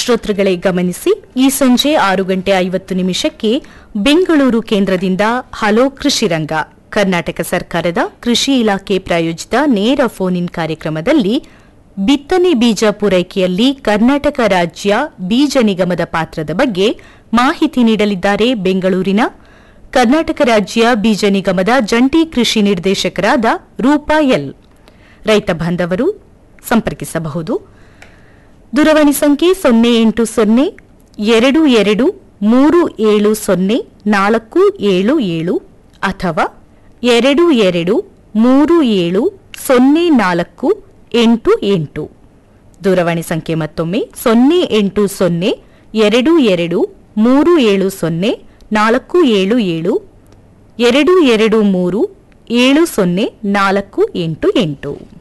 ಶ್ರೋತೃಗಳೇ ಗಮನಿಸಿ ಈ ಸಂಜೆ ಆರು ಗಂಟೆ ಐವತ್ತು ನಿಮಿಷಕ್ಕೆ ಬೆಂಗಳೂರು ಕೇಂದ್ರದಿಂದ ಹಲೋ ಕೃಷಿ ರಂಗ ಕರ್ನಾಟಕ ಸರ್ಕಾರದ ಕೃಷಿ ಇಲಾಖೆ ಪ್ರಾಯೋಜಿತ ನೇರ ಫೋನ್ ಇನ್ ಕಾರ್ಯಕ್ರಮದಲ್ಲಿ ಬಿತ್ತನೆ ಬೀಜ ಪೂರೈಕೆಯಲ್ಲಿ ಕರ್ನಾಟಕ ರಾಜ್ಯ ಬೀಜ ನಿಗಮದ ಪಾತ್ರದ ಬಗ್ಗೆ ಮಾಹಿತಿ ನೀಡಲಿದ್ದಾರೆ ಬೆಂಗಳೂರಿನ ಕರ್ನಾಟಕ ರಾಜ್ಯ ಬೀಜ ನಿಗಮದ ಜಂಟಿ ಕೃಷಿ ನಿರ್ದೇಶಕರಾದ ರೂಪಾ ಎಲ್ ರೈತ ಬಾಂಧವರು ಸಂಪರ್ಕಿಸಬಹುದು ದೂರವಾಣಿ ಸಂಖ್ಯೆ ಸೊನ್ನೆ ಎಂಟು ಸೊನ್ನೆ ಎರಡು ಎರಡು ಮೂರು ಏಳು ಸೊನ್ನೆ ನಾಲ್ಕು ಏಳು ಏಳು ಅಥವಾ ಎರಡು ಎರಡು ಮೂರು ಏಳು ಸೊನ್ನೆ ನಾಲ್ಕು ಎಂಟು ಎಂಟು ದೂರವಾಣಿ ಸಂಖ್ಯೆ ಮತ್ತೊಮ್ಮೆ ಸೊನ್ನೆ ಎಂಟು ಸೊನ್ನೆ ಎರಡು ಎರಡು ಮೂರು ಏಳು ಸೊನ್ನೆ ನಾಲ್ಕು ಏಳು ಏಳು ಎರಡು ಎರಡು ಮೂರು ಏಳು ಸೊನ್ನೆ ನಾಲ್ಕು ಎಂಟು ಎಂಟು